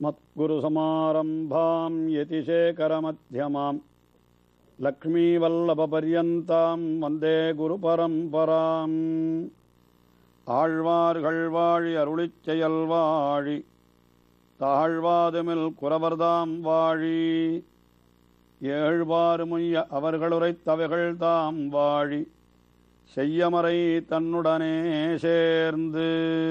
अस्मद्गुरुसमारम्भां यतिशेखरमध्यमां லக்ஷ்மீவல்லபபர்யந்தாம் வந்தே குருபரம்பராம் ஆழ்வார்கள் வாழி அருளிச் செயல் வாழி தாழ்வாதுமில் குறவர்தாம் வாழி ஏழ்வாறு முய்ய அவர்களுரைத்தவைகள் தாம் வாழி செய்யமறை தன்னுடனே சேர்ந்து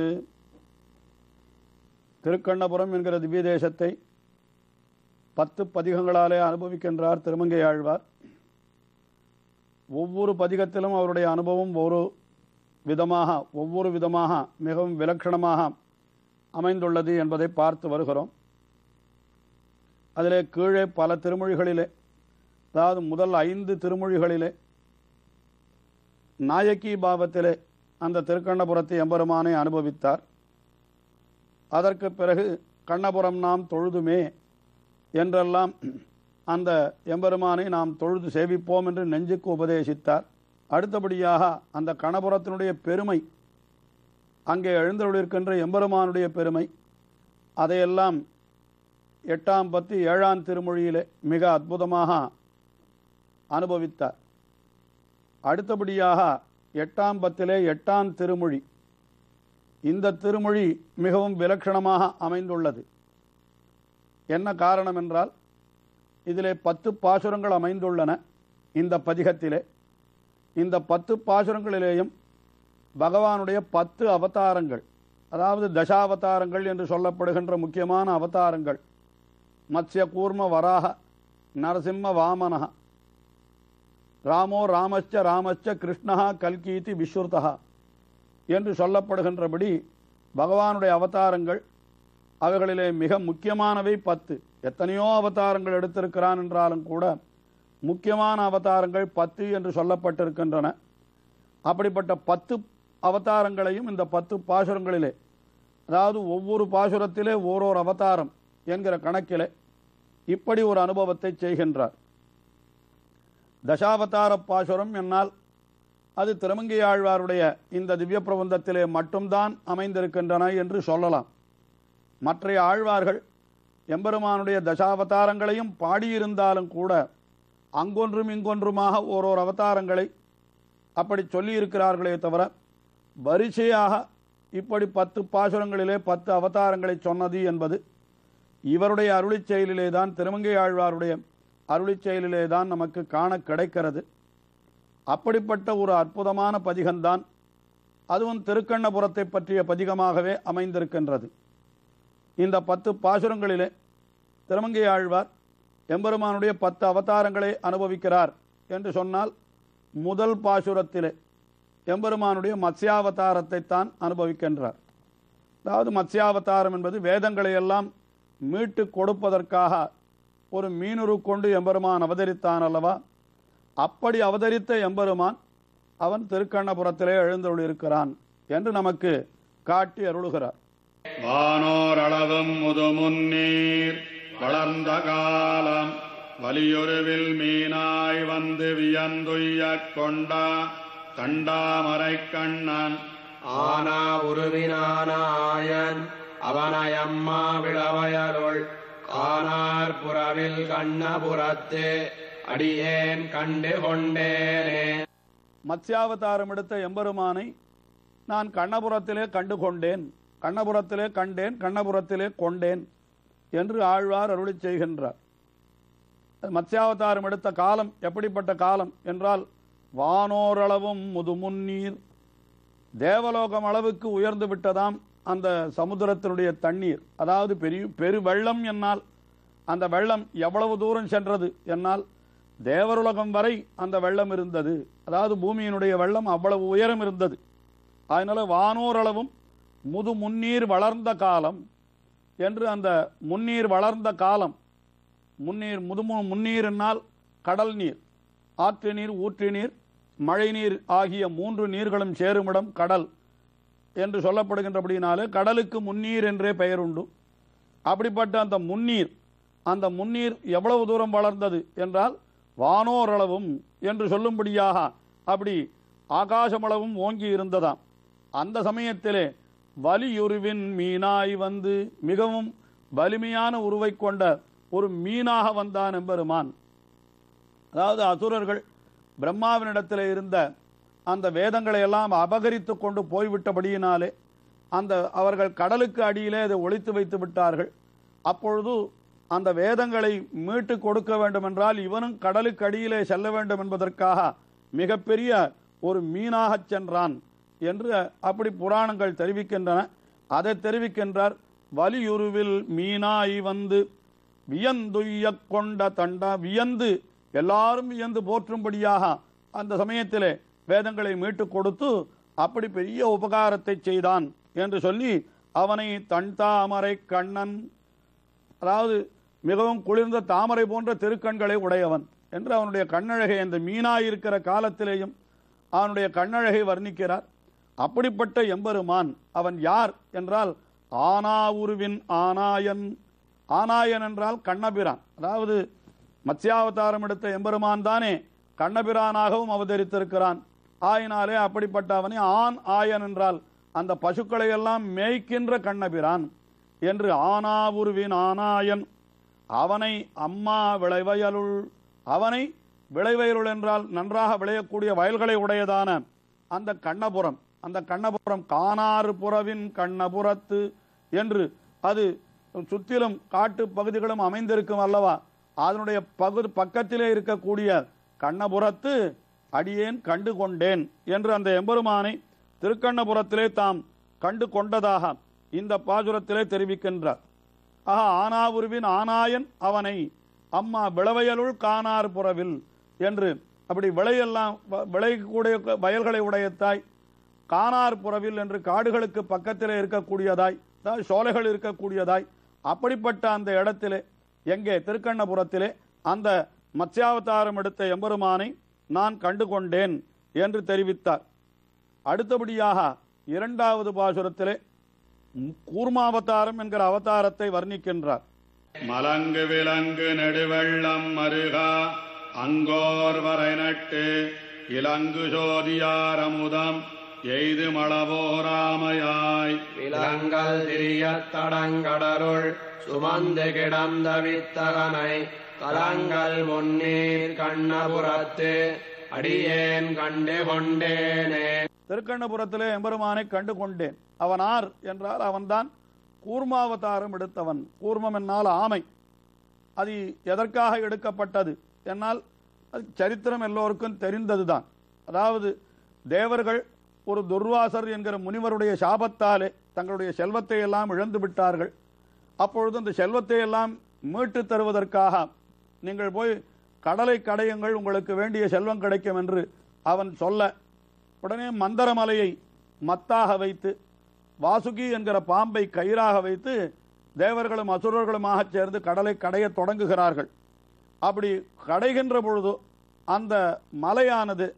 திருக்கண்ணபுரம் என்கிற திவ்ய தேசத்தை பத்து பதிகங்களாலே அனுபவிக்கின்றார் திருமங்கை ஆழ்வார் ஒவ்வொரு பதிகத்திலும் அவருடைய அனுபவம் ஒரு விதமாக ஒவ்வொரு விதமாக மிகவும் விலட்சணமாக அமைந்துள்ளது என்பதை பார்த்து வருகிறோம் அதிலே கீழே பல திருமொழிகளிலே அதாவது முதல் ஐந்து திருமொழிகளிலே நாயக்கி பாவத்திலே அந்த திருக்கண்ணபுரத்தை எம்பெருமானை அனுபவித்தார் அதற்கு பிறகு கண்ணபுரம் நாம் தொழுதுமே என்றெல்லாம் அந்த எம்பெருமானை நாம் தொழுது சேவிப்போம் என்று நெஞ்சுக்கு உபதேசித்தார் அடுத்தபடியாக அந்த கணபுரத்தினுடைய பெருமை அங்கே எழுந்தருளிருக்கின்ற எம்பெருமானுடைய பெருமை அதையெல்லாம் எட்டாம் பத்து ஏழாம் திருமொழியிலே மிக அற்புதமாக அனுபவித்தார் அடுத்தபடியாக எட்டாம் பத்திலே எட்டாம் திருமொழி இந்த திருமொழி மிகவும் விலட்சணமாக அமைந்துள்ளது என்ன காரணம் என்றால் இதிலே பத்து பாசுரங்கள் அமைந்துள்ளன இந்த பதிகத்திலே இந்த பத்து பாசுரங்களிலேயும் பகவானுடைய பத்து அவதாரங்கள் அதாவது தசாவதாரங்கள் என்று சொல்லப்படுகின்ற முக்கியமான அவதாரங்கள் மத்ஸ்ய கூர்ம வராக நரசிம்ம வாமனக ராமோ ராமச்ச ராமச்ச கிருஷ்ணா கல்கீதி விஸ்ருதா என்று சொல்லப்படுகின்றபடி பகவானுடைய அவதாரங்கள் அவைகளிலே மிக முக்கியமானவை பத்து எத்தனையோ அவதாரங்கள் எடுத்திருக்கிறான் என்றாலும் கூட முக்கியமான அவதாரங்கள் பத்து என்று சொல்லப்பட்டிருக்கின்றன அப்படிப்பட்ட பத்து அவதாரங்களையும் இந்த பத்து பாசுரங்களிலே அதாவது ஒவ்வொரு பாசுரத்திலே ஓரோரு அவதாரம் என்கிற கணக்கிலே இப்படி ஒரு அனுபவத்தை செய்கின்றார் தசாவதார பாசுரம் என்னால் அது திருமங்கை ஆழ்வாருடைய இந்த திவ்ய பிரபந்தத்திலே மட்டும்தான் அமைந்திருக்கின்றன என்று சொல்லலாம் மற்றைய ஆழ்வார்கள் எம்பெருமானுடைய தசாவதாரங்களையும் பாடியிருந்தாலும் கூட அங்கொன்றும் இங்கொன்றுமாக ஓரோர் அவதாரங்களை அப்படி சொல்லியிருக்கிறார்களே தவிர வரிசையாக இப்படி பத்து பாசுரங்களிலே பத்து அவதாரங்களை சொன்னது என்பது இவருடைய அருளிச் செயலிலே தான் திருமங்கை ஆழ்வாருடைய அருளிச் செயலிலே தான் நமக்கு காண கிடைக்கிறது அப்படிப்பட்ட ஒரு அற்புதமான பதிகம்தான் அதுவும் திருக்கண்ணபுரத்தை பற்றிய பதிகமாகவே அமைந்திருக்கின்றது இந்த பத்து பாசுரங்களிலே திருமங்கை ஆழ்வார் எம்பெருமானுடைய பத்து அவதாரங்களை அனுபவிக்கிறார் என்று சொன்னால் முதல் பாசுரத்திலே எம்பெருமானுடைய மத்ஸ்யாவதாரத்தை தான் அனுபவிக்கின்றார் அதாவது மத்ஸ்யாவதாரம் என்பது வேதங்களை எல்லாம் மீட்டு கொடுப்பதற்காக ஒரு மீனுரு கொண்டு எம்பெருமான் அவதரித்தான் அல்லவா அப்படி அவதரித்த எம்பெருமான் அவன் திருக்கண்ணபுரத்திலே எழுந்தருளிருக்கிறான் என்று நமக்கு காட்டி அருளுகிறார் வானோரளவும் முதுமுன்னீர் வளர்ந்த காலம் வலியுருவில் மீனாய் வந்து வியந்துய்யக் கொண்டா கண்டாமரை கண்ணன் ஆனா உருவினானாயன் அவனையம்மா விளவயருள் காணார் புறவில் கண்ணபுரத்து அடியேன் கண்டு கொண்டேனே மத்ஸ்யாவதாரம் எடுத்த எம்பெருமானை நான் கண்ணபுரத்திலே கண்டு கொண்டேன் கண்ணபுரத்திலே கண்டேன் கண்ணபுரத்திலே கொண்டேன் என்று ஆழ்வார் அருளிச் செய்கின்றார் மத்ஸ்யாவதாரம் எடுத்த காலம் எப்படிப்பட்ட காலம் என்றால் வானோரளவும் முதுமுன்னீர் தேவலோகம் அளவுக்கு உயர்ந்து விட்டதாம் அந்த சமுத்திரத்தினுடைய தண்ணீர் அதாவது பெரிய பெரு வெள்ளம் என்னால் அந்த வெள்ளம் எவ்வளவு தூரம் சென்றது என்னால் தேவருலகம் வரை அந்த வெள்ளம் இருந்தது அதாவது பூமியினுடைய வெள்ளம் அவ்வளவு உயரம் இருந்தது அதனால வானோரளவும் முது முன்னீர் வளர்ந்த காலம் என்று அந்த முன்னீர் வளர்ந்த காலம் முன்னீர் முதுமு முன்னீர்னால் கடல் நீர் ஆற்று நீர் ஊற்று நீர் மழை நீர் ஆகிய மூன்று நீர்களும் சேருமிடம் கடல் என்று சொல்லப்படுகின்றபடினாலே கடலுக்கு முன்னீர் என்றே பெயர் உண்டு அப்படிப்பட்ட அந்த முன்னீர் அந்த முன்னீர் எவ்வளவு தூரம் வளர்ந்தது என்றால் வானோரளவும் என்று சொல்லும்படியாக அப்படி ஆகாசமளவும் ஓங்கி இருந்ததாம் அந்த சமயத்திலே வலியுருவின் மீனாய் வந்து மிகவும் வலிமையான உருவை கொண்ட ஒரு மீனாக வந்தான் எம்பெருமான் அதாவது அசுரர்கள் பிரம்மாவினிடத்தில் இருந்த அந்த வேதங்களை எல்லாம் அபகரித்து கொண்டு போய்விட்டபடியினாலே அந்த அவர்கள் கடலுக்கு அடியிலே அதை ஒளித்து வைத்து விட்டார்கள் அப்பொழுது அந்த வேதங்களை மீட்டு கொடுக்க வேண்டும் என்றால் இவனும் கடலுக்கு அடியிலே செல்ல வேண்டும் என்பதற்காக மிகப்பெரிய ஒரு மீனாகச் சென்றான் என்று அப்படி புராணங்கள் தெரிவிக்கின்றன அதை தெரிவிக்கின்றார் வலியுருவில் மீனாய் வந்து வியந்துய்ய கொண்ட தண்டா வியந்து எல்லாரும் வியந்து போற்றும்படியாக அந்த சமயத்திலே வேதங்களை மீட்டுக் கொடுத்து அப்படி பெரிய உபகாரத்தை செய்தான் என்று சொல்லி அவனை தன் தாமரை கண்ணன் அதாவது மிகவும் குளிர்ந்த தாமரை போன்ற திருக்கண்களை உடையவன் என்று அவனுடைய கண்ணழகை அந்த மீனாய் இருக்கிற காலத்திலேயும் அவனுடைய கண்ணழகை வர்ணிக்கிறார் அப்படிப்பட்ட எம்பெருமான் அவன் யார் என்றால் ஆனாவுருவின் ஆனாயன் ஆனாயன் என்றால் கண்ணபிரான் அதாவது மத்ஸ்யாவதாரம் எடுத்த எம்பெருமான் தானே கண்ணபிரானாகவும் அவதரித்திருக்கிறான் ஆயினாலே அப்படிப்பட்ட அவனை ஆண் ஆயன் என்றால் அந்த பசுக்களை எல்லாம் மேய்க்கின்ற கண்ணபிரான் என்று ஆனாவுருவின் ஆனாயன் அவனை அம்மா விளைவயலுள் அவனை விளைவயலுள் என்றால் நன்றாக விளையக்கூடிய வயல்களை உடையதான அந்த கண்ணபுரம் அந்த கண்ணபுரம் காணாறு புறவின் கண்ணபுரத்து என்று அது சுற்றிலும் காட்டு பகுதிகளும் அமைந்திருக்கும் அல்லவா அதனுடைய பகுதி பக்கத்திலே இருக்கக்கூடிய கண்ணபுரத்து அடியேன் கண்டு கொண்டேன் என்று அந்த எம்பெருமானை திருக்கண்ணபுரத்திலே தாம் கண்டு கொண்டதாக இந்த பாசுரத்திலே தெரிவிக்கின்றார் ஆஹா ஆனாவுருவின் ஆனாயன் அவனை அம்மா விளவையலுள் காணார் புறவில் என்று அப்படி விளையெல்லாம் வ- விளையக்கூடிய வயல்களை உடைய தாய் காணார் புறவில் என்று காடுகளுக்கு பக்கத்திலே இருக்கக்கூடியதாய் அதாவது சோலைகள் இருக்கக்கூடியதாய் அப்படிப்பட்ட அந்த இடத்திலே எங்கே திருக்கண்ணபுரத்திலே அந்த மத்ஸ்யாவதாரம் எடுத்த எம்பெருமானை நான் கண்டு கொண்டேன் என்று தெரிவித்தார் அடுத்தபடியாக இரண்டாவது பாசுரத்திலே கூர்மாவதாரம் என்கிற அவதாரத்தை வர்ணிக்கின்றார் மலங்கு விலங்கு நெடுவெள்ளம் மருகா அங்கோர் வரை நட்டு இலங்கு சோதியாரமுதம் எய்து மளவோராமையாய் விலங்கல் திரியத் தடங்கடருள் சுமந்து கிடந்த வித்தகனை கலங்கள் முன்னீர் கண்ணபுரத்து அடியேன் கண்டு கொண்டேனே திருக்கண்ணபுரத்திலே எம்பெருமானை கண்டு கொண்டேன் அவனார் என்றால் அவன்தான் கூர்மாவதாரம் எடுத்தவன் கூர்மம் என்னால் ஆமை அது எதற்காக எடுக்கப்பட்டது என்னால் அது சரித்திரம் எல்லோருக்கும் தெரிந்ததுதான் அதாவது தேவர்கள் ஒரு துர்வாசர் என்கிற முனிவருடைய சாபத்தாலே தங்களுடைய செல்வத்தை எல்லாம் இழந்து விட்டார்கள் அப்பொழுது அந்த செல்வத்தை எல்லாம் மீட்டு தருவதற்காக நீங்கள் போய் கடலை கடையுங்கள் உங்களுக்கு வேண்டிய செல்வம் கிடைக்கும் என்று அவன் சொல்ல உடனே மந்தரமலையை மத்தாக வைத்து வாசுகி என்கிற பாம்பை கயிறாக வைத்து தேவர்களும் அசுரர்களுமாக சேர்ந்து கடலை கடையத் தொடங்குகிறார்கள் அப்படி கடைகின்ற பொழுது அந்த மலையானது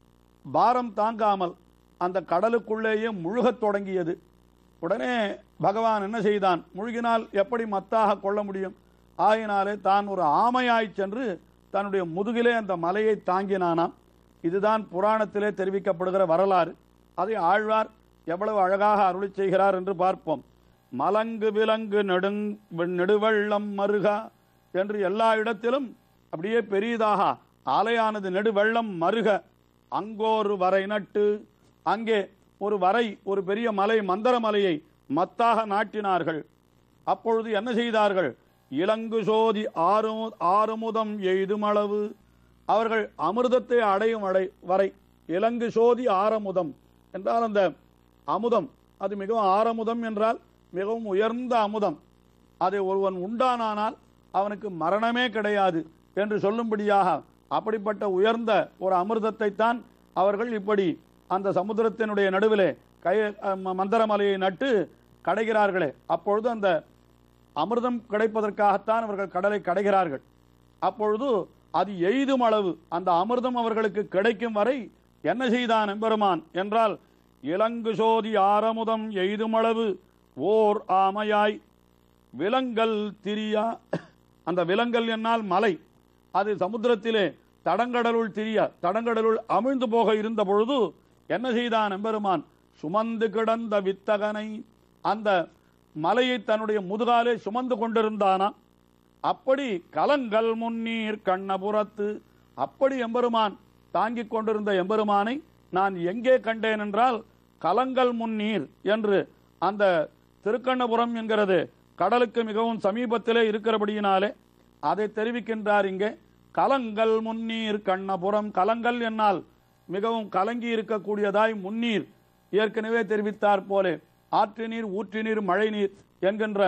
பாரம் தாங்காமல் அந்த கடலுக்குள்ளேயே முழுகத் தொடங்கியது உடனே பகவான் என்ன செய்தான் முழுகினால் எப்படி மத்தாக கொள்ள முடியும் ஆயினாலே தான் ஒரு ஆமையாய் சென்று தன்னுடைய முதுகிலே அந்த மலையை தாங்கினானாம் இதுதான் புராணத்திலே தெரிவிக்கப்படுகிற வரலாறு அதை ஆழ்வார் எவ்வளவு அழகாக அருளி செய்கிறார் என்று பார்ப்போம் மலங்கு விலங்கு நெடுங் நெடுவெள்ளம் மருகா என்று எல்லா இடத்திலும் அப்படியே பெரியதாக ஆலையானது நெடுவெள்ளம் மருக அங்கோரு வரை நட்டு அங்கே ஒரு வரை ஒரு பெரிய மலை மந்தர மலையை மத்தாக நாட்டினார்கள் அப்பொழுது என்ன செய்தார்கள் இலங்கு சோதி ஆறுமு ஆறுமுதம் எய்துமளவு அவர்கள் அமிர்தத்தை அடையும் அடை வரை இலங்கு சோதி ஆரமுதம் என்றால் அந்த அமுதம் அது மிகவும் ஆரமுதம் என்றால் மிகவும் உயர்ந்த அமுதம் அதை ஒருவன் உண்டானானால் அவனுக்கு மரணமே கிடையாது என்று சொல்லும்படியாக அப்படிப்பட்ட உயர்ந்த ஒரு அமிர்தத்தை தான் அவர்கள் இப்படி அந்த சமுத்திரத்தினுடைய நடுவிலே கை ம- மந்தரமலையை நட்டு கடைகிறார்களே அப்பொழுது அந்த அமிர்தம் கிடைப்பதற்காகத்தான் அவர்கள் கடலை கடைகிறார்கள் அப்பொழுது அது எய்தும் அளவு அந்த அமிர்தம் அவர்களுக்கு கிடைக்கும் வரை என்ன செய்தான் எம்பெருமான் என்றால் இலங்கு சோதி ஆரமுதம் எய்தும் அளவு ஓர் ஆமையாய் விலங்கல் திரியா அந்த விலங்கல் என்னால் மலை அது சமுத்திரத்திலே தடங்கடலுள் திரிய தடங்கடலுள் அமிழ்ந்து போக இருந்த பொழுது என்ன செய்தான் எம்பெருமான் சுமந்து கிடந்த வித்தகனை அந்த மலையை தன்னுடைய முதுகாலே சுமந்து கொண்டிருந்தானாம் அப்படி கலங்கள் முன்னீர் கண்ணபுரத்து அப்படி எம்பெருமான் தாங்கிக் கொண்டிருந்த எம்பெருமானை நான் எங்கே கண்டேன் என்றால் கலங்கள் முன்னீர் என்று அந்த திருக்கண்ணபுரம் என்கிறது கடலுக்கு மிகவும் சமீபத்திலே இருக்கிறபடியினாலே அதை தெரிவிக்கின்றார் இங்கே கலங்கள் முன்னீர் கண்ணபுரம் கலங்கள் என்னால் மிகவும் கலங்கி இருக்கக்கூடியதாய் முன்னீர் ஏற்கனவே தெரிவித்தார் போலே ஆற்று நீர் ஊற்று நீர் மழை நீர் என்கின்ற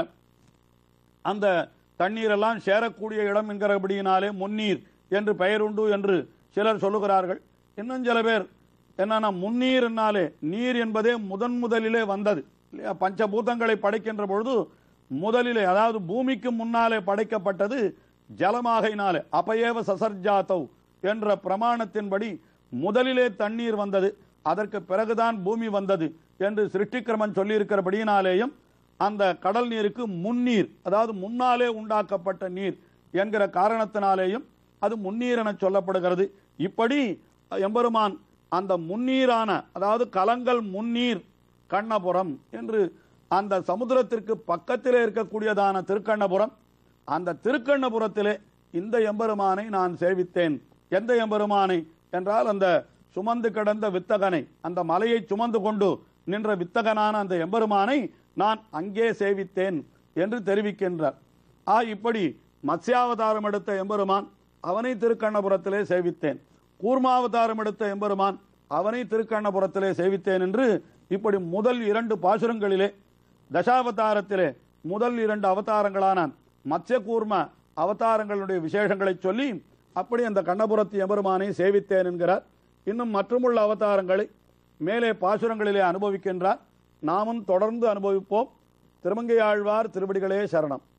அந்த தண்ணீரெல்லாம் சேரக்கூடிய இடம் என்கிறபடியினாலே முன்னீர் என்று பெயர் உண்டு என்று சிலர் சொல்லுகிறார்கள் இன்னும் சில பேர் என்னன்னா முன்னீர் என்னாலே நீர் என்பதே முதன் முதலிலே வந்தது இல்லையா பஞ்சபூதங்களை படைக்கின்ற பொழுது முதலிலே அதாவது பூமிக்கு முன்னாலே படைக்கப்பட்டது ஜலமாகையினாலே அப்பயேவ சசர்ஜாத்தவ் என்ற பிரமாணத்தின்படி முதலிலே தண்ணீர் வந்தது அதற்கு பிறகுதான் பூமி வந்தது என்று சிருஷ்டிக்கிரமன் சொல்லியிருக்கிறபடியினாலேயும் அந்த கடல் நீருக்கு முன்னீர் அதாவது முன்னாலே உண்டாக்கப்பட்ட நீர் என்கிற காரணத்தினாலேயும் அது முன்னீர் என சொல்லப்படுகிறது இப்படி எம்பெருமான் அந்த முன்னீரான அதாவது கலங்கள் முன்னீர் கண்ணபுரம் என்று அந்த சமுத்திரத்திற்கு பக்கத்திலே இருக்கக்கூடியதான திருக்கண்ணபுரம் அந்த திருக்கண்ணபுரத்திலே இந்த எம்பெருமானை நான் சேவித்தேன் எந்த எம்பெருமானை என்றால் அந்த சுமந்து கிடந்த வித்தகனை அந்த மலையை சுமந்து கொண்டு நின்ற வித்தகனான அந்த எம்பெருமானை நான் அங்கே சேவித்தேன் என்று தெரிவிக்கின்றார் ஆ இப்படி மத்ஸ்யாவதாரம் எடுத்த எம்பெருமான் அவனை திருக்கண்ணபுரத்திலே சேவித்தேன் கூர்மாவதாரம் எடுத்த எம்பெருமான் அவனை திருக்கண்ணபுரத்திலே சேவித்தேன் என்று இப்படி முதல் இரண்டு பாசுரங்களிலே தசாவதாரத்திலே முதல் இரண்டு அவதாரங்களான மத்ய கூர்ம அவதாரங்களுடைய விசேஷங்களை சொல்லி அப்படி அந்த கண்ணபுரத்து எம்பெருமானை சேவித்தேன் என்கிறார் இன்னும் மற்றுமுள்ள அவதாரங்களை மேலே பாசுரங்களிலே அனுபவிக்கின்றார் நாமும் தொடர்ந்து அனுபவிப்போம் திருமங்கையாழ்வார் திருவடிகளே சரணம்